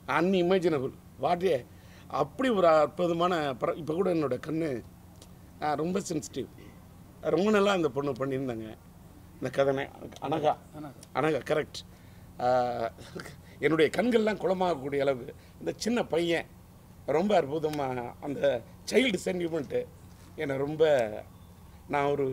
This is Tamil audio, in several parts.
அன்இமேஜினபிள் வாட்டே அப்படி ஒரு அற்புதமான படம் இப்போ கூட என்னோட கண்ணு ஆ, ரொம்ப சென்சிட்டிவ் ரொம்ப நல்லா அந்த பொண்ணு பண்ணியிருந்தாங்க இந்த கதனை அனகா அனகா கரெக்ட் என்னுடைய கண்கள்லாம் குளமாகக்கூடிய அளவு இந்த சின்ன பையன் ரொம்ப அற்புதமாக அந்த சைல்டு சென்டிமெண்ட்டு என்னை ரொம்ப நான் ஒரு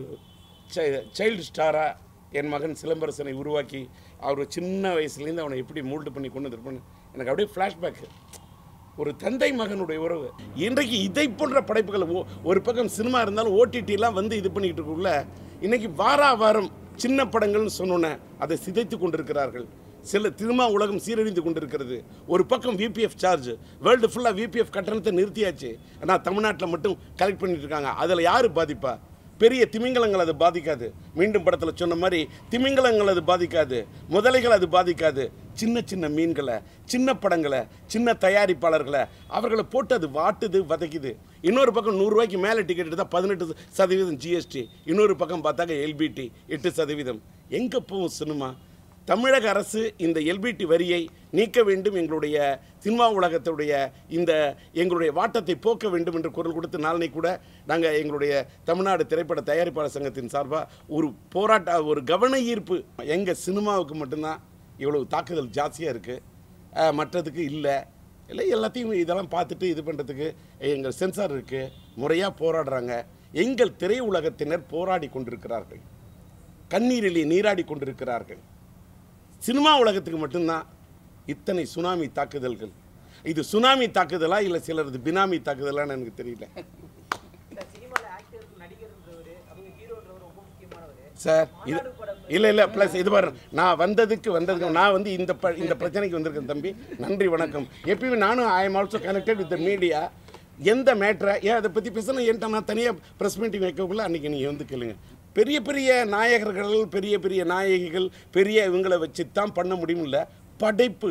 சைல்டு ஸ்டாராக என் மகன் சிலம்பரசனை உருவாக்கி அவர் சின்ன வயசுலேருந்து அவனை எப்படி மூல்டு பண்ணி கொண்டு வந்திருப்பேன்னு எனக்கு அப்படியே ஃப்ளாஷ்பேக்கு ஒரு தந்தை மகனுடைய உறவு இன்றைக்கு இதை போன்ற படைப்புகள் ஓ- ஒரு பக்கம் சினிமா இருந்தாலும் ஓடிடிலாம் வந்து இது பண்ணிக்கிட்டு இருக்கக்குள்ள இன்னைக்கு வாரா வாரம் சின்ன படங்கள்னு சொன்னோன்னே அதை சிதைத்து கொண்டிருக்கிறார்கள் சில திருமா உலகம் சீரழிந்து கொண்டிருக்கிறது ஒரு பக்கம் விபிஎஃப் சார்ஜ் வேர்ல்டு ஃபுல்லாக விபிஎஃப் கட்டணத்தை நிறுத்தியாச்சு ஆனால் தமிழ்நாட்டில் மட்டும் கலெக்ட் பண்ணிட்டு இருக்காங்க அதில் யார் பாதிப்பா பெரிய திமிங்கலங்கள் அது பாதிக்காது மீண்டும் படத்தில் சொன்ன மாதிரி திமிங்கலங்கள் அது பாதிக்காது முதலைகள் அது பாதிக்காது சின்ன சின்ன மீன்களை சின்ன படங்களை சின்ன தயாரிப்பாளர்களை அவர்களை போட்டு அது வாட்டுது வதைக்குது இன்னொரு பக்கம் நூறுரூவாய்க்கு மேலே டிக்கெட் எடுத்தால் பதினெட்டு சதவீதம் ஜிஎஸ்டி இன்னொரு பக்கம் பார்த்தாக்க எல்பிடி எட்டு சதவீதம் எங்கே போகும் சினிமா தமிழக அரசு இந்த எல்பிடி வரியை நீக்க வேண்டும் எங்களுடைய சினிமா உலகத்துடைய இந்த எங்களுடைய வாட்டத்தை போக்க வேண்டும் என்று குரல் கொடுத்து நாளனை கூட நாங்கள் எங்களுடைய தமிழ்நாடு திரைப்பட தயாரிப்பாளர் சங்கத்தின் சார்பாக ஒரு போராட்ட ஒரு கவன ஈர்ப்பு எங்கள் சினிமாவுக்கு மட்டும்தான் இவ்வளவு தாக்குதல் ஜாஸ்தியாக இருக்குது மற்றதுக்கு இல்லை இல்லை எல்லாத்தையும் இதெல்லாம் பார்த்துட்டு இது பண்ணுறதுக்கு எங்கள் சென்சார் இருக்குது முறையாக போராடுறாங்க எங்கள் திரையுலகத்தினர் போராடி கொண்டிருக்கிறார்கள் கண்ணீரிலே நீராடி கொண்டிருக்கிறார்கள் சினிமா உலகத்துக்கு மட்டும்தான் இத்தனை சுனாமி தாக்குதல்கள் இது சுனாமி தாக்குதலா இல்லை சிலரது பினாமி தாக்குதலான்னு எனக்கு தெரியல இந்த சினிமால ஆக்டர் நடிகர்ன்றவர் அவங்க ஹீரோன்றவர் ரொம்ப முக்கியமானவர் சார் இது இல்லை இல்லை ப்ளஸ் இது பாரு நான் வந்ததுக்கு வந்ததுக்கு நான் வந்து இந்த ப இந்த பிரச்சனைக்கு வந்திருக்கேன் தம்பி நன்றி வணக்கம் எப்பயுமே நானும் I am also connected with the media எந்த மேட்ரை ஏன் அதை பற்றி பேசணும் என்கிட்ட நான் தனியாக ப்ரெஸ் மீட்டிங் வைக்கக்குள்ள அன்றைக்கி நீங்கள் வந்து கேளுங்க பெரிய பெரிய நாயகர்கள் பெரிய பெரிய நாயகிகள் பெரிய இவங்களை வச்சு தான் பண்ண முடியுமில்ல படைப்பு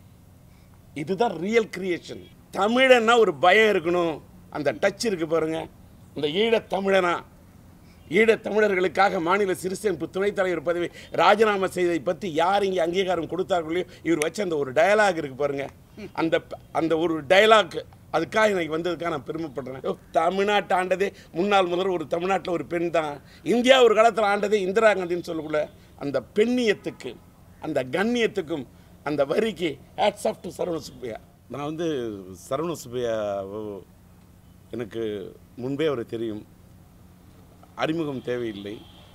இதுதான் ரியல் கிரியேஷன் தமிழன்னா ஒரு பயம் இருக்கணும் அந்த டச் இருக்கு பாருங்க இந்த ஈழத் தமிழனா ஈழத் தமிழர்களுக்காக மாநில சிறுசேமிப்பு துணைத் தலைவர் பதவி ராஜினாமா செய்ததை பற்றி யார் இங்கே அங்கீகாரம் கொடுத்தார்களோ இவர் வச்ச அந்த ஒரு டயலாக் இருக்கு பாருங்க அந்த அந்த ஒரு டயலாக் அதுக்காக எனக்கு வந்ததுக்காக நான் பெருமைப்படுறேன் ஓ, தமிழ்நாட்டை ஆண்டதே முன்னாள் முதல்வர் ஒரு தமிழ்நாட்டில் ஒரு பெண் தான் இந்தியா ஒரு காலத்தில் ஆண்டதே இந்திரா காந்தின்னு சொல்லக்குள்ள அந்த பெண்ணியத்துக்கு அந்த கண்ணியத்துக்கும் அந்த வரிக்கு hats off to Saravana Subbaiah நான் வந்து சரவண சுப்பையா எனக்கு முன்பே அவர் தெரியும் அறிமுகம் தேவையில்லை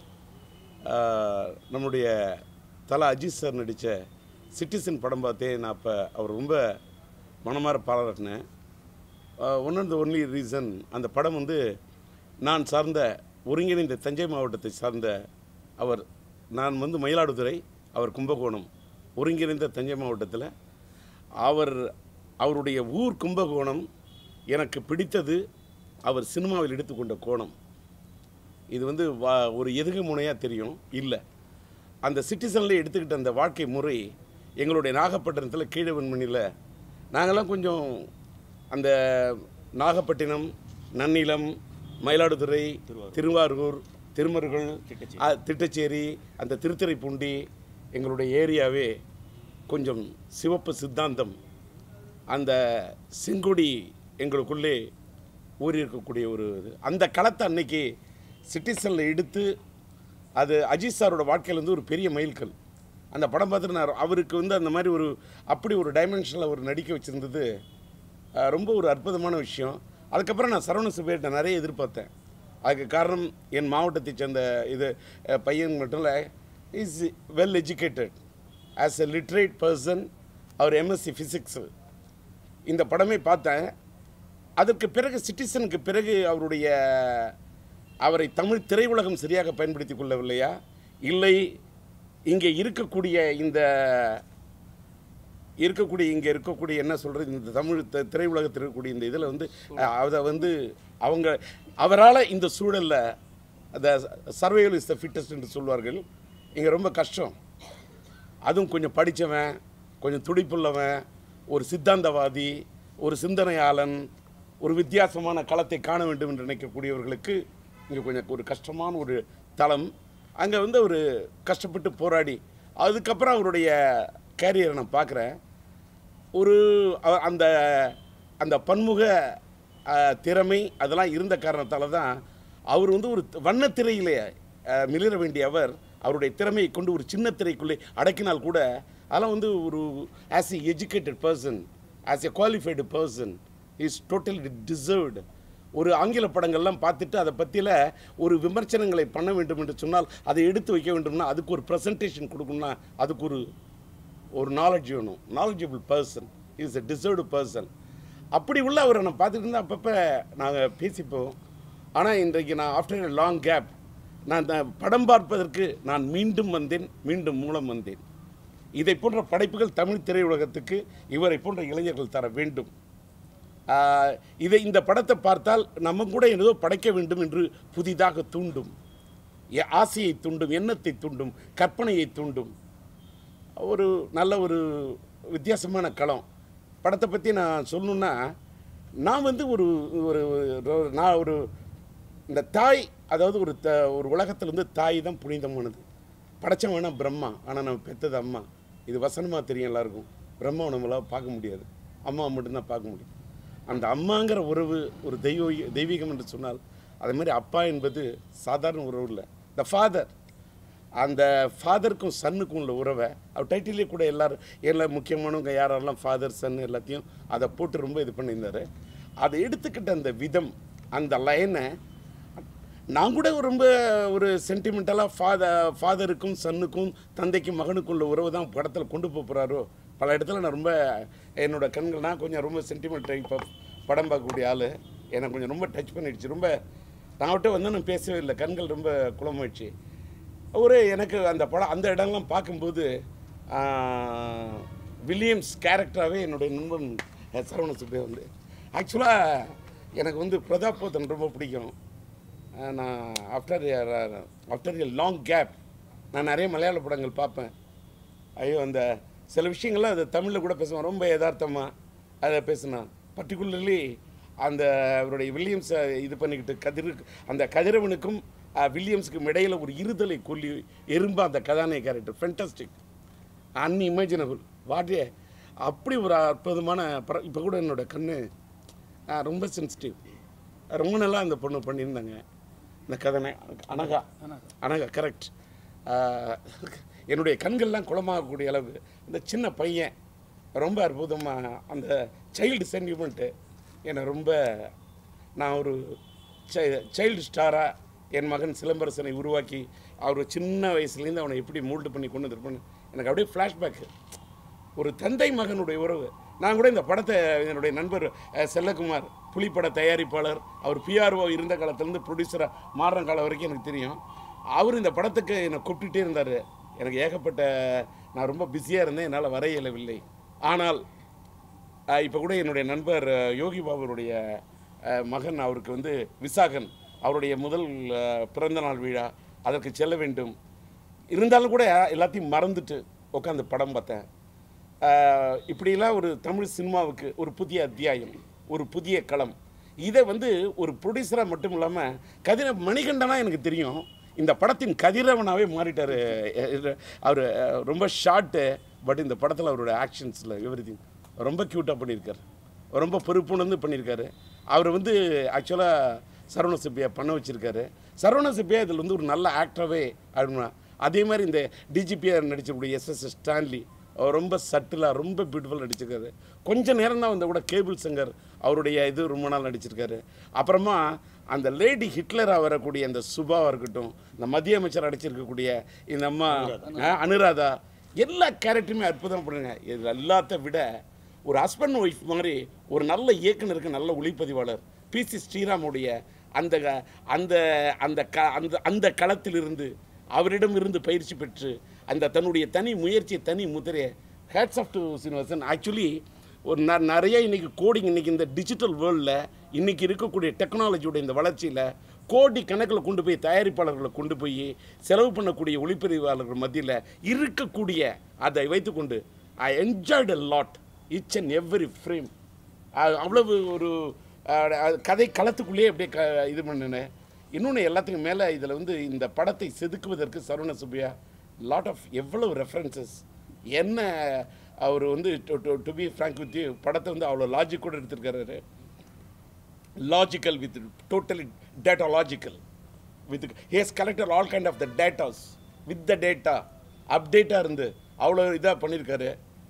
ஆஹ், நம்முடைய தலா அஜித் சார் நடித்த சிட்டிசன் படம் பார்த்தே நான் அப்போ அவர் ரொம்ப மனமார பாராட்டினேன் one of the only reason அந்த படம் வந்து நான் சார்ந்த ஒருங்கிணைந்த தஞ்சை மாவட்டத்தை சார்ந்த அவர் நான் வந்து மயிலாடுதுறை அவர் கும்பகோணம் ஒருங்கிணைந்த தஞ்சை மாவட்டத்தில் அவர் அவருடைய ஊர் கும்பகோணம் எனக்கு பிடித்தது அவர் சினிமாவில் எடுத்துக்கொண்ட கோணம் இது வந்து வா ஒரு எதுகு முனையாக தெரியும் இல்லை அந்த சிட்டிசனில் எடுத்துக்கிட்ட அந்த வாழ்க்கை முறை எங்களுடைய நாகப்பட்டினத்தில் கீழவன்மணியில் நாங்கள்லாம் கொஞ்சம் அந்த நாகப்பட்டினம் நன்னிலம் மயிலாடுதுறை திருவாரூர் திருமருகல் ஆ, திட்டச்சேரி அந்த திருத்துறைப்பூண்டி எங்களுடைய ஏரியாவே கொஞ்சம் சிவப்பு சித்தாந்தம் அந்த செங்கொடி எங்களுக்குள்ளே ஊறி இருக்கக்கூடிய ஒரு இது அந்த களத்தை அன்னைக்கு சிட்டிசனில் எடுத்து அது அஜித் சாரோட வாழ்க்கையில் வந்து ஒரு பெரிய மைல்கல் அந்த படம் பார்த்துட்டு நான் அவருக்கு வந்து அந்த மாதிரி ஒரு அப்படி ஒரு டைமென்ஷனில் ஒரு நடிக்க வச்சுருந்தது அஹ், ரொம்ப ஒரு அற்புதமான விஷயம் அதுக்கப்புறம் நான் சரவண சுப்பையிட்ட நிறைய எதிர்பார்த்தேன் அதுக்கு காரணம் என் மாவட்டத்தை சேர்ந்த இது அஹ், பையன் மட்டும் இல்லை is well educated as a literate person அவர் எம்எஸ்சி ஃபிசிக்ஸு இந்த படமே பார்த்தேன் அதற்கு பிறகு சிட்டிசனுக்கு பிறகு அவருடைய அவரை தமிழ் திரையுலகம் சரியாக பயன்படுத்தி கொள்ளவில்லையா இல்லை இங்கே இருக்கக்கூடிய இந்த இருக்கக்கூடிய இங்கே இருக்கக்கூடிய என்ன சொல்கிறது இந்த தமிழ் த- திரையுலகத்தில் இருக்கக்கூடிய இந்த இதில் வந்து அஹ், அதை வந்து அவங்க அவரால் இந்த சூழலில் அந்த சர்வைவல் இஸ் த ஃபிட்டஸ்ட் என்று சொல்வார்கள் இங்கே ரொம்ப கஷ்டம் அதுவும் கொஞ்சம் படித்தவன் கொஞ்சம் துடிப்புள்ளவன் ஒரு சித்தாந்தவாதி ஒரு சிந்தனையாளன் ஒரு வித்தியாசமான களத்தை காண வேண்டும் என்று நினைக்கக்கூடியவர்களுக்கு இங்கே கொஞ்சம் ஒரு கஷ்டமான ஒரு தளம் அங்கே வந்து ஒரு கஷ்டப்பட்டு போராடி அதுக்கப்புறம் அவருடைய கேரியரை நான் பார்க்குறேன் ஒரு அ- அந்த அந்த பன்முக அஹ், திறமை அதெல்லாம் இருந்த காரணத்தால் தான் அவர் வந்து ஒரு வண்ணத்திரையிலே அஹ், மிளிர வேண்டிய அவர் அவருடைய திறமையை கொண்டு ஒரு சின்ன திரைக்குள்ளே அடக்கினால் கூட அதெல்லாம் வந்து ஒரு as a educated person as a qualified person is totally deserved ஒரு ஆங்கில படங்கள்லாம் பார்த்துட்டு அதை பற்றியில் ஒரு விமர்சனங்களை பண்ண வேண்டும் என்று சொன்னால் அதை எடுத்து வைக்க வேண்டும்னா அதுக்கு ஒரு ப்ரெசன்டேஷன் கொடுக்கணும்னா அதுக்கு ஒரு ஒரு நாலேஜ் வேணும் knowledgeable person is a deserved person அப்படி உள்ள அவரை நான் பார்த்துட்டு இருந்தால் அப்பப்போ நாங்கள் பேசிப்போம் ஆனால் இன்றைக்கு நான் ஆஃப்டர் a லாங் கேப் நான் இந்த படம் பார்ப்பதற்கு நான் மீண்டும் வந்தேன் மீண்டும் மூலம் வந்தேன் இதை போன்ற படைப்புகள் தமிழ் திரையுலகத்துக்கு இவரை போன்ற இளைஞர்கள் தர வேண்டும் ஆஹ், இதை இந்த படத்தை பார்த்தால் நம்ம கூட ஏதோ படைக்க வேண்டும் என்று புதிதாக தூண்டும் எ- ஆசையை தூண்டும் எண்ணத்தை தூண்டும் கற்பனையை தூண்டும் ஒரு நல்ல ஒரு வித்தியாசமான களம் படத்தை பற்றி நான் சொல்லணுன்னா நான் வந்து ஒரு ஒரு ஒரு- நான் ஒரு இந்த தாய் அதாவது ஒரு த ஒரு உலகத்தில் வந்து தாய் தான் புனிதமானது படைச்சவன் வேணா பிரம்மா ஆனால் நம்ம பெத்தது அம்மா இது வசனமாக தெரியும் எல்லாருக்கும் பிரம்மாவை நம்மளால் பார்க்க முடியாது அம்மா மட்டும்தான் பார்க்க முடியும் அந்த அம்மாங்கிற உறவு ஒரு தெய்வ தெய்வீகம் என்று சொன்னால் அதே மாதிரி அப்பா என்பது சாதாரண உறவு இல்லை த ஃபாதர் அந்த ஃபாதருக்கும் சன்னுக்கும் உள்ள உறவை அவர் டைட்டிலே கூட எல்லாரும் எல்லா முக்கியமானவங்க யாரெல்லாம் ஃபாதர் சன் எல்லாத்தையும் அதை போட்டு ரொம்ப இது பண்ணியிருந்தாரு அதை எடுத்துக்கிட்ட அந்த விதம் அந்த லைனை நான் கூட ரொம்ப ஒரு சென்டிமெண்டலாக ஃபாதர் ஃபாதருக்கும் சன்னுக்கும் தந்தைக்கும் மகனுக்கும் உள்ள உறவு தான் படத்தில் கொண்டு போக போகிறாரோ பல இடத்துல நான் ரொம்ப என்னோட கண்கள் நான் கொஞ்சம் ரொம்ப சென்டிமெண்ட் டைப் ஆஃப் படம் பார்க்கக்கூடிய ஆள் எனக்கு கொஞ்சம் ரொம்ப டச் பண்ணிடுச்சு ரொம்ப நான் அவர்கிட்ட வந்து நான் பேசவே இல்லை கண்கள் ரொம்ப குளமாயிடுச்சு ஒரு எனக்கு அந்த படம் அந்த இடம்லாம் பார்க்கும்போது ஆஹ், வில்லியம்ஸ் கேரக்டராகவே என்னுடைய நண்பன் அஹ், சரவண சுப்பையா வந்து ஆக்சுவலாக எனக்கு வந்து பிரதாப் போத்தன் ரொம்ப பிடிக்கும் ஆஹ், நான் after after a long gap நான் நிறைய மலையாள படங்கள் பார்ப்பேன் ஐயோ அந்த சில விஷயங்கள்லாம் அது தமிழில் கூட பேசுவேன் ரொம்ப யதார்த்தமாக அதை பேசினான் பர்டிகுலர்லி அந்த அவருடைய வில்லியம்ஸை இது பண்ணிக்கிட்டு கதிர் அந்த கதிரவனுக்கும் அஹ், வில்லியம்ஸுக்கும் இடையில ஒரு இருதலை கொல்லி எறும்பா அந்த கதாநாயக கேரக்டர் ஃபென்டாஸ்டிக் அன்இமேஜினபிள் வாட்டே அப்படி ஒரு அற்புதமான படம் இப்போ கூட என்னோட கண்ணு ஆஹ், ரொம்ப சென்சிட்டிவ் ரொம்ப நல்லா அந்த பொண்ணு பண்ணியிருந்தாங்க இந்த கதனை அனகா அனகா கரெக்ட் என்னுடைய கண்கள்லாம் குளமாகக்கூடிய அளவு இந்த சின்ன பையன் ரொம்ப அற்புதமாக அந்த சைல்டு சென்டிமெண்ட்டு என்னை ரொம்ப நான் ஒரு சைல்டு ஸ்டாராக என் மகன் சிலம்பரசனை உருவாக்கி அவர் சின்ன வயசுலேருந்து அவனை எப்படி மூல்டு பண்ணி கொண்டு வந்திருப்பேன்னு எனக்கு அப்படியே ஃப்ளாஷ்பேக்கு ஒரு தந்தை மகனுடைய உறவு நான் கூட இந்த படத்தை என்னுடைய நண்பர் அஹ், செல்லகுமார் புலிப்பட தயாரிப்பாளர் அவர் பிஆர்ஓ இருந்த காலத்துலேருந்து ப்ரொடியூசராக மாறுற காலம் வரைக்கும் எனக்கு தெரியும் அவர் இந்த படத்துக்கு என்னை கூப்பிட்டுட்டே இருந்தார் எனக்கு ஏகப்பட்ட நான் ரொம்ப பிஸியாக இருந்தேன் என்னால் வர இயலவில்லை ஆனால் இப்போ கூட என்னுடைய நண்பர் அஹ், யோகி பாபுடைய அஹ், மகன் அவருக்கு வந்து விசாகன் அவருடைய முதல் அஹ், பிறந்தநாள் விழா அதற்கு செல்ல வேண்டும் இருந்தாலும் கூட எல்லாத்தையும் மறந்துட்டு உட்காந்து படம் பார்த்தேன் அஹ், இப்படியெல்லாம் ஒரு தமிழ் சினிமாவுக்கு ஒரு புதிய அத்தியாயம் ஒரு புதிய களம் இதை வந்து ஒரு ப்ரொடியூசராக மட்டும் இல்லாமல் கதிர மணிகண்டனா எனக்கு தெரியும் இந்த படத்தின் கதிரவனாகவே மாறிட்டார் அவர் ரொம்ப ஷார்ட்டு பட் இந்த படத்தில் அவரோட ஆக்ஷன்ஸில் எவ்ரி ரொம்ப க்யூட்டாக பண்ணியிருக்காரு ரொம்ப பொறுப்புணர்ந்து பண்ணியிருக்காரு அவர் வந்து ஆக்சுவலாக சரவண சிப்பியா பண்ண வச்சிருக்காரு சரவண சிப்பியா இதில் வந்து ஒரு நல்ல ஆக்டராகவே அப்படின்னா அதே மாதிரி இந்த டிஜிபியாக நடிச்சக்கூடிய எஸ்எஸ் ஸ்டான்லி அவர் ரொம்ப சட்டிலாக ரொம்ப பியூட்டிஃபுல் நடிச்சிருக்காரு கொஞ்ச நேரம் தான் வந்த கூட கேபிள் சங்கர் அவருடைய இது ரொம்ப நாள் நடிச்சிருக்காரு அப்புறமா அந்த லேடி ஹிட்லராக வரக்கூடிய அந்த சுபாவாக இருக்கட்டும் இந்த மத்திய அமைச்சர் நடிச்சிருக்கக்கூடிய இந்த அம்மா அஹ், அனுராதா எல்லா கேரக்டருமே அற்புதம் பண்ணுங்க இது எல்லாத்த விட ஒரு ஹஸ்பண்ட் ஒய்ஃப் மாதிரி ஒரு நல்ல இயக்குனருக்கு நல்ல ஒளிப்பதிவாளர் பிசி ஸ்ரீராமுடைய அந்த க- அந்த அந்த க அந்த அந்த களத்திலிருந்து அவரிடம் இருந்து பயிற்சி பெற்று அந்த தன்னுடைய தனி முயற்சி தனி முதிரையை hats off to Srinivasan actually ஒரு ந நிறைய இன்னைக்கு கோடிங் இன்னைக்கு இந்த டிஜிட்டல் வேர்ல்டில் இன்னைக்கு இருக்கக்கூடிய டெக்னாலஜியோட இந்த வளர்ச்சியில் கோடி கணக்கில் கொண்டு போய் தயாரிப்பாளர்களை கொண்டு போய் செலவு பண்ணக்கூடிய ஒளிப்பதிவாளர்கள் மத்தியில் இருக்கக்கூடிய அதை வைத்துக்கொண்டு I enjoyed a lot each and every frame அவ்வளவு ஒரு அஹ், அது கதை களத்துக்குள்ளேயே அப்படியே க இது பண்ணினேன் இன்னொன்று எல்லாத்துக்கும் மேலே இதில் வந்து இந்த படத்தை செதுக்குவதற்கு சரவண சுப்பையா லாட் ஆஃப் எவ்வளவு ரெஃபரன்சஸ் என்ன அவர் வந்து டு பி ஃப்ராங்க் வித் படத்தை வந்து அவ்வளோ லாஜிக் கூட எடுத்திருக்காரு logical with totally data logical with has collector all kind of the datas with the data அப்டேட்டாக இருந்து அவ்வளோ இதாக பண்ணியிருக்காரு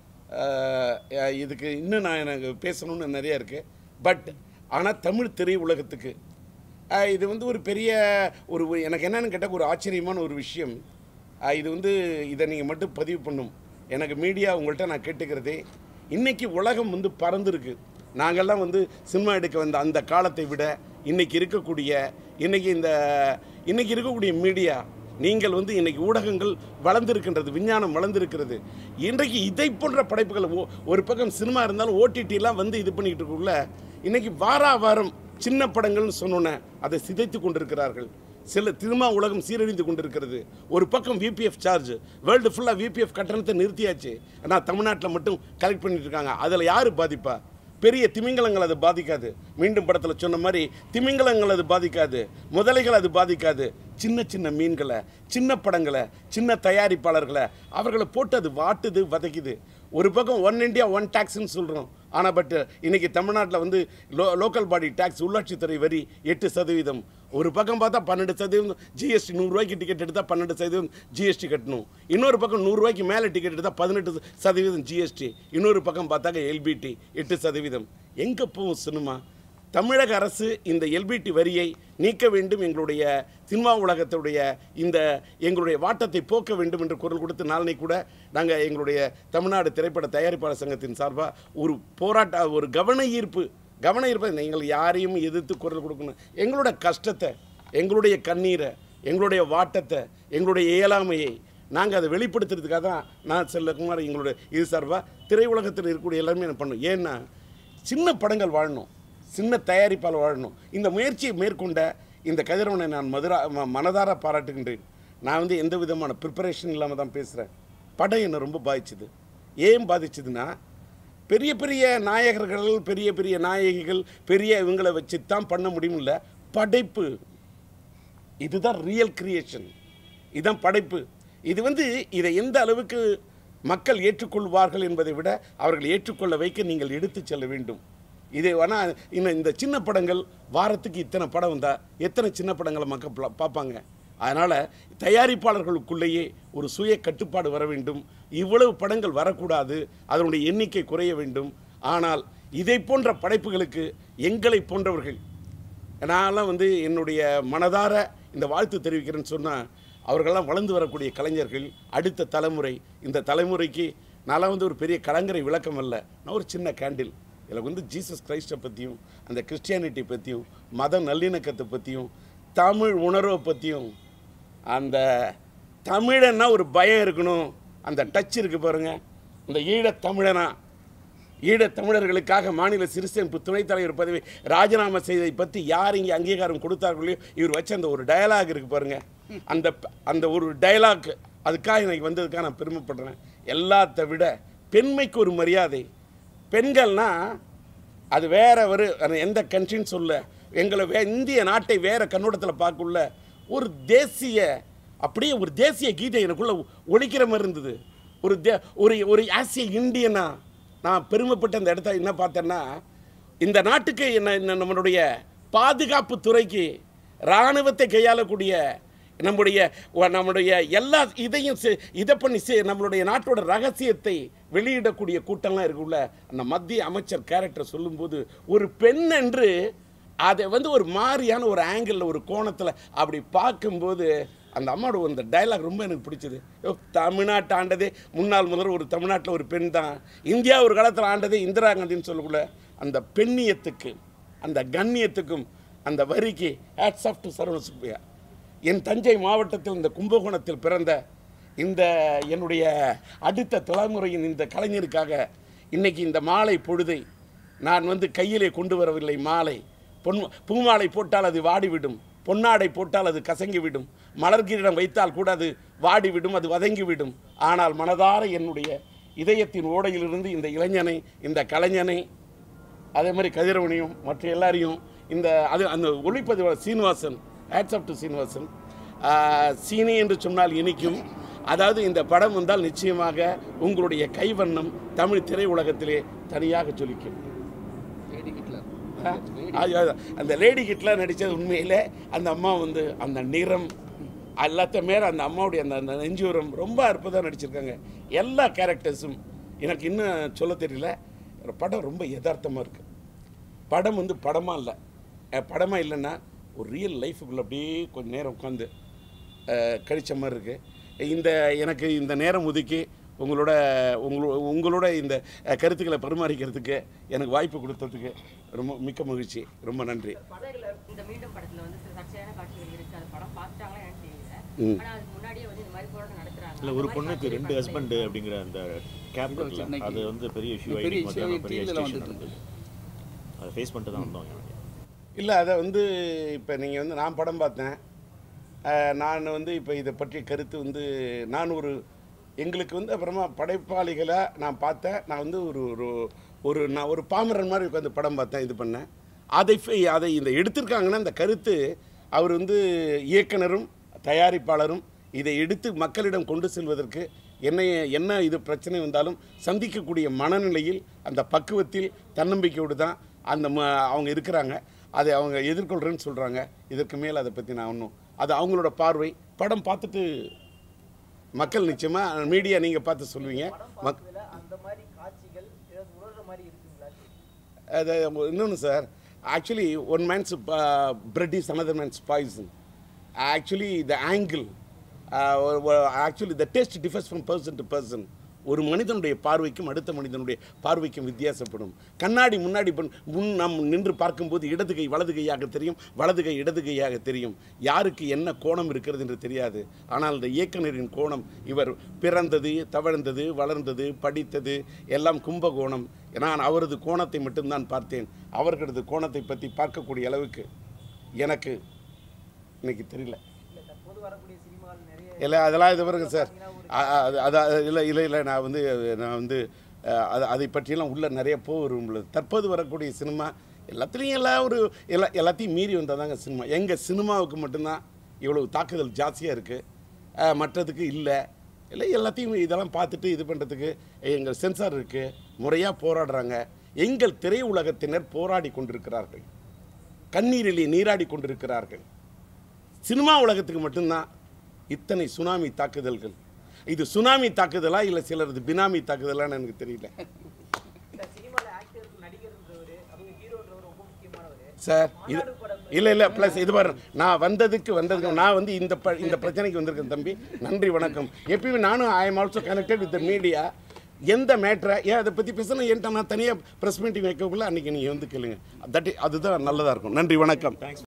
அஹ் இதுக்கு இன்னும் நான் எனக்கு பேசணும்னு நிறைய இருக்குது பட் ஆனால் தமிழ் திரை உலகத்துக்கு அஹ் இது வந்து ஒரு பெரிய ஒரு ஒரு- எனக்கு என்னன்னு கேட்டால் ஒரு ஆச்சரியமான ஒரு விஷயம் அஹ் இது வந்து இதை நீங்கள் மட்டும் பதிவு பண்ணும் எனக்கு மீடியா உங்கள்கிட்ட நான் கேட்டுக்கிறதே இன்னைக்கு உலகம் வந்து பறந்துருக்கு நாங்கள்லாம் வந்து சினிமா எடுக்க வந்த அந்த காலத்தை விட இன்னைக்கு இருக்கக்கூடிய இன்னைக்கு இந்த இன்னைக்கு இருக்கக்கூடிய மீடியா நீங்கள் வந்து இன்னைக்கு ஊடகங்கள் வளர்ந்திருக்கின்றது விஞ்ஞானம் வளர்ந்திருக்கிறது இன்றைக்கு இதை போன்ற படைப்புகள் ஓ- ஒரு பக்கம் சினிமா இருந்தாலும் ஓடிடிலாம் வந்து இது பண்ணிக்கிட்டு இருக்குள்ள இன்னைக்கு வாரா வாரம் சின்ன படங்கள்னு சொன்னோன்னே அதை சிதைத்து கொண்டிருக்கிறார்கள் சில திரும்ப உலகம் சீரழிந்து கொண்டிருக்கிறது ஒரு பக்கம் விபிஎஃப் சார்ஜ் வேர்ல்டு ஃபுல்லாக விபிஎஃப் கட்டணத்தை நிறுத்தியாச்சு ஆனால் தமிழ்நாட்டில் மட்டும் கலெக்ட் பண்ணிட்டு இருக்காங்க அதில் யார் பாதிப்பா பெரிய திமிங்கலங்கள் அது பாதிக்காது மீண்டும் படத்தில் சொன்ன மாதிரி திமிங்கலங்கள் அது பாதிக்காது முதலைகள் அது பாதிக்காது சின்ன சின்ன மீன்களை சின்ன படங்களை சின்ன தயாரிப்பாளர்களை அவர்களை போட்டு அது வாட்டுது வதைக்குது ஒரு பக்கம் ஒன் இந்தியா ஒன் டேக்ஸ்னு சொல்கிறோம் ஆனால் பட் இன்னைக்கு தமிழ்நாட்டில் வந்து லோ லோக்கல் பாடி டேக்ஸ் உள்ளாட்சித்துறை வரி எட்டு சதவீதம் ஒரு பக்கம் பார்த்தா பன்னெண்டு சதவீதம் ஜிஎஸ்டி நூறுரூவாய்க்கு டிக்கெட் எடுத்தால் பன்னெண்டு சதவீதம் ஜிஎஸ்டி கட்டணும் இன்னொரு பக்கம் நூறுரூவாய்க்கு மேலே டிக்கெட் எடுத்தால் பதினெட்டு சதவீதம் ஜிஎஸ்டி இன்னொரு பக்கம் பார்த்தாக்க எல்பிடி எட்டு சதவீதம் எங்கே போகும் சினிமா தமிழக அரசு இந்த எல்பிடி வரியை நீக்க வேண்டும் எங்களுடைய சினிமா உலகத்துடைய இந்த எங்களுடைய வாட்டத்தை போக்க வேண்டும் என்று குரல் கொடுத்து நாளனை கூட நாங்கள் எங்களுடைய தமிழ்நாடு திரைப்பட தயாரிப்பாளர் சங்கத்தின் சார்பாக ஒரு போராட்ட ஒரு கவன ஈர்ப்பு கவன ஈர்ப்பு நீங்கள் யாரையும் எதிர்த்து குரல் கொடுக்கணும் எங்களோட கஷ்டத்தை எங்களுடைய கண்ணீரை எங்களுடைய வாட்டத்தை எங்களுடைய இயலாமையை நாங்கள் அதை வெளிப்படுத்துறதுக்காக தான் நான் செல்லகுமார் எங்களுடைய இது சார்பாக திரையுலகத்தில் இருக்கக்கூடிய எல்லாருமே என்ன பண்ணணும் ஏன்னா சின்ன படங்கள் வாழணும் சின்ன தயாரிப்பால் வாழணும் இந்த முயற்சியை மேற்கொண்ட இந்த கதிரவனை நான் மதுரா ம- மனதார பாராட்டுகின்றேன் நான் வந்து எந்த விதமான ப்ரிப்பரேஷன் இல்லாமல் தான் பேசுகிறேன் படம் என்னை ரொம்ப பாதிச்சுது ஏன் பாதிச்சுதுன்னா பெரிய பெரிய நாயகர்கள் பெரிய பெரிய நாயகிகள் பெரிய இவங்களை வச்சு தான் பண்ண முடியுமில்ல படைப்பு இதுதான் ரியல் கிரியேஷன் இதுதான் படைப்பு இது வந்து இதை எந்த அளவுக்கு மக்கள் ஏற்றுக்கொள்வார்கள் என்பதை விட அவர்கள் ஏற்றுக்கொள்ள வைக்க நீங்கள் எடுத்துச் செல்ல வேண்டும் இதை வேணால் இன்னும் இந்த சின்ன படங்கள் வாரத்துக்கு இத்தனை படம் வந்தால் எத்தனை சின்ன படங்களை மக்கள் பா- பார்ப்பாங்க அதனால் தயாரிப்பாளர்களுக்குள்ளேயே ஒரு சுய கட்டுப்பாடு வர வேண்டும் இவ்வளவு படங்கள் வரக்கூடாது அதனுடைய எண்ணிக்கை குறைய வேண்டும் ஆனால் இதை போன்ற படைப்புகளுக்கு எங்களை போன்றவர்கள் நான்லாம் வந்து என்னுடைய மனதார இந்த வாழ்த்து தெரிவிக்கிறேன்னு சொன்னால் அவர்களெல்லாம் வளர்ந்து வரக்கூடிய கலைஞர்கள் அடுத்த தலைமுறை இந்த தலைமுறைக்கு நான்லாம் வந்து ஒரு பெரிய கலங்கரை விளக்கம் அல்ல நான் ஒரு சின்ன கேண்டில் எனக்கு வந்து ஜீசஸ் கிரைஸ்டை பற்றியும் அந்த கிறிஸ்டியானிட்டி பற்றியும் மத நல்லிணக்கத்தை பற்றியும் தமிழ் உணர்வை பற்றியும் அந்த தமிழன்னா ஒரு பயம் இருக்கணும் அந்த டச் இருக்கு பாருங்க இந்த ஈழத் தமிழனா ஈழத் தமிழர்களுக்காக மாநில சிறுசேமிப்பு துணைத் தலைவர் பதவி ராஜினாமா செய்ததை பற்றி யார் இங்கே அங்கீகாரம் கொடுத்தார்களோ இவர் வச்ச அந்த ஒரு டயலாக் இருக்கு பாருங்க அந்த அந்த ஒரு டயலாக் அதுக்காக எனக்கு வந்ததுக்காக நான் பெருமைப்படுறேன் எல்லாத்த விட பெண்மைக்கு ஒரு மரியாதை பெண்கள்னா அது வேற ஒரு அது எந்த கண்ட்ரின்னு சொல்ல எங்களை வே இந்திய நாட்டை வேற கண்ணோட்டத்தில் பார்க்கல ஒரு தேசிய அப்படியே ஒரு தேசிய கீதை எனக்குள்ள ஒழிக்கிற மாதிரி இருந்தது ஒரு தே ஒரு ஒரு ஆசிய இந்தியனா நான் பெருமைப்பட்ட அந்த இடத்த என்ன பார்த்தேன்னா இந்த நாட்டுக்கு என்ன என்ன நம்மளுடைய பாதுகாப்பு துறைக்கு இராணுவத்தை கையாளக்கூடிய நம்முடைய ஒ- நம்முடைய எல்லா இதையும் செ- இதை பண்ணி செ- நம்மளுடைய நாட்டோட ரகசியத்தை வெளியிடக்கூடிய கூட்டம்லாம் இருக்குல்ல அந்த மத்திய அமைச்சர் கேரக்டர் சொல்லும்போது ஒரு பெண் என்று அதை வந்து ஒரு மாதிரியான ஒரு ஆங்கிளில் ஒரு கோணத்தில் அப்படி பார்க்கும்போது அந்த அம்மாவோட அந்த டயலாக் ரொம்ப எனக்கு பிடிச்சது யோ, தமிழ்நாட்டை ஆண்டதே முன்னாள் முதல்வர் ஒரு தமிழ்நாட்டில் ஒரு பெண் தான் இந்தியா ஒரு காலத்தில் ஆண்டதே இந்திரா காந்தின்னு சொல்லக்குள்ள அந்த பெண்ணியத்துக்கு அந்த கண்ணியத்துக்கும் அந்த வரிக்கு hats off to Saravana Subbaiah என் தஞ்சை மாவட்டத்தில் இந்த கும்பகோணத்தில் பிறந்த இந்த என்னுடைய அடுத்த தலைமுறையின் இந்த கலைஞருக்காக இன்னைக்கு இந்த மாலை பொழுதை நான் வந்து கையிலே கொண்டு வரவில்லை மாலை பொன் பூமாலை போட்டால் அது வாடிவிடும் பொன்னாடை போட்டால் அது கசங்கிவிடும் மலர்கிரிடம் வைத்தால் கூட அது வாடிவிடும் அது வதங்கிவிடும் ஆனால் மனதார என்னுடைய இதயத்தின் ஓடையிலிருந்து இந்த இளைஞனை இந்த கலைஞனை அதே மாதிரி கதிரவனையும் மற்ற எல்லாரையும் இந்த அது அந்த ஒளிப்பதிவாளர் Srinivasan hats off to Srinivasan ஆஹ், சீனி என்று சொன்னால் இனிக்கும் அதாவது இந்த படம் வந்தால் நிச்சயமாக உங்களுடைய கைவண்ணம் தமிழ் திரையுலகத்திலே தனியாக ஜொலிக்கும் அது- அது- அந்த லேடி கிட்லாம் நடித்தது உண்மையிலே அந்த அம்மா வந்து அந்த நிறம் எல்லாத்த மேல அந்த அம்மாவுடைய அந்த அந்த நெஞ்சுரம் ரொம்ப அற்புதமாக நடிச்சிருக்காங்க எல்லா கேரக்டர்ஸும் எனக்கு இன்னும் சொல்ல தெரியல ஒரு படம் ரொம்ப யதார்த்தமாக இருக்குது படம் வந்து படமாக இல்லை படமாக இல்லைன்னா ஒரு ரியல் லைஃபுக்குள்ள அப்படியே கொஞ்ச நேரம் உட்காந்து கழிச்ச மாதிரி இருக்குது இந்த எனக்கு இந்த நேரம் ஒதுக்கி உங்களோட உங்களோ உங்களோட இந்த அஹ், கருத்துக்களை பரிமாறிக்கிறதுக்கு எனக்கு வாய்ப்பு கொடுத்ததுக்கு ரொம்ப மிக்க மகிழ்ச்சி ரொம்ப நன்றி சார், இந்த மீண்டும் படத்துல வந்து சில சர்ச்சையான காட்சிகள் இருக்கு அது படம் பார்த்துட்டாங்களா எனக்கு தெரியல ம். ஆனா அதுக்கு முன்னாடியே வந்து இந்த மாதிரி போராட்டம் நடத்துறாங்க இல்ல ஒரு பொண்ணுக்கு ரெண்டு ஹஸ்பண்ட் அப்படிங்கிற அந்த கேப் இருக்குல்ல அது வந்து பெரிய இஷ்யூ பெரிய ஆகி மத்தியானம் issue பெரிய TV ல எஜிடேஷன் வந்துட்டு நடந்தது அதை ஃபேஸ் பண்ணிட்டு தான் வந்தோம் இங்க. இல்லை அதை வந்து இப்போ நீங்கள் வந்து நான் படம் பார்த்தேன் அஹ், நான் வந்து இப்போ இதை பற்றிய கருத்து வந்து நான் ஒரு எங்களுக்கு வந்து அப்புறமா படைப்பாளிகளை நான் பார்த்தேன் நான் வந்து ஒரு ஒரு ஒரு நான் ஒரு பாமரன் மாதிரி உட்காந்து படம் பார்த்தேன் இது பண்ணேன் அதை ஃபே- அதை இந்த எடுத்திருக்காங்கன்னா இந்த கருத்து அவர் வந்து இயக்குனரும் தயாரிப்பாளரும் இதை எடுத்து மக்களிடம் கொண்டு செல்வதற்கு என்ன என்ன இது பிரச்சனை வந்தாலும் சந்திக்கக்கூடிய மனநிலையில் அந்த பக்குவத்தில் தன்னம்பிக்கையோடு தான் அந்த ம அவங்க இருக்கிறாங்க அதை அவங்க எதிர்கொள்கிறேன்னு சொல்கிறாங்க இதற்கு மேல் அதை பற்றி நான் ஒன்றும் அது அவங்களோட பார்வை படம் பார்த்துட்டு மக்கள் நிச்சயமாக மீடியா நீங்கள் பார்த்து சொல்லுவீங்க மக் இதுல அந்த மாதிரி காட்சிகள் ஏதாவது உணர்ற மாதிரி இருக்குங்களா அது இன்னொன்று sir actually one man's bread is another man's poison actually the angle actually the taste differs from person to person ஒரு மனிதனுடைய பார்வைக்கும் அடுத்த மனிதனுடைய பார்வைக்கும் வித்தியாசப்படும் கண்ணாடி முன்னாடி பண்- முன் நாம் நின்று பார்க்கும்போது இடது கை வலது கையாக தெரியும் வலது கை இடது கையாக தெரியும் யாருக்கு என்ன கோணம் இருக்கிறது என்று தெரியாது ஆனால் இந்த இயக்குனரின் கோணம் இவர் பிறந்தது தவழ்ந்தது வளர்ந்தது படித்தது எல்லாம் கும்பகோணம் நான் அவரது கோணத்தை மட்டும்தான் பார்த்தேன் அவர்களது கோணத்தை பற்றி பார்க்கக்கூடிய அளவுக்கு எனக்கு இன்னைக்கு தெரியல இல்ல தற்போது வரக்கூடிய சினிமாவில் நிறைய இல்லை அதெல்லாம் இது வருங்க சார் அ- அ- அது அது இல்லை இல்லை இல்லை நான் வந்து நான் வந்து அஹ், அது அதை பற்றியெல்லாம் உள்ள நிறைய போகும் தற்போது வரக்கூடிய சினிமா எல்லாத்துலேயும் எல்லாம் ஒரு எல்லா எல்லாத்தையும் மீறி வந்தால் தாங்க சினிமா எங்கள் சினிமாவுக்கு மட்டும்தான் இவ்வளவு தாக்குதல் ஜாஸ்தியாக இருக்குது மற்றதுக்கு இல்லை இல்லை எல்லாத்தையும் இதெல்லாம் பார்த்துட்டு இது பண்ணுறதுக்கு எங்கள் சென்சார் இருக்குது முறையாக போராடுறாங்க எங்கள் திரையுலகத்தினர் போராடி கொண்டிருக்கிறார்கள் கண்ணீரிலே நீராடி கொண்டிருக்கிறார்கள் சினிமா உலகத்துக்கு மட்டும்தான் இத்தனை சுனாமி தாக்குதல்கள் இது சுனாமி தாக்குதலா இல்லை சிலரது பினாமி தாக்குதலான்னு எனக்கு தெரியல இந்த சினிமாவில் ஆக்டர் நடிகர்ன்றவர் அவங்க ஹீரோன்றவர் ரொம்ப முக்கியமானவர் சார் இது இல்லை இல்லை ப்ளஸ் இது பாரு நான் வந்ததுக்கு வந்ததுக்கு நான் வந்து இந்த ப இந்த பிரச்சனைக்கு வந்திருக்கேன் தம்பி நன்றி வணக்கம் எப்பயுமே நானும் I am also connected with media எந்த மேட்ரை ஏன் அதை பற்றி பேசணும் என்கிட்ட நான் தனியாக ப்ரெஸ் மீட்டிங் வைக்கக்குள்ள அன்றைக்கி நீங்கள் வந்து கேளுங்க தட் அதுதான் நல்லதாக இருக்கும் நன்றி வணக்கம்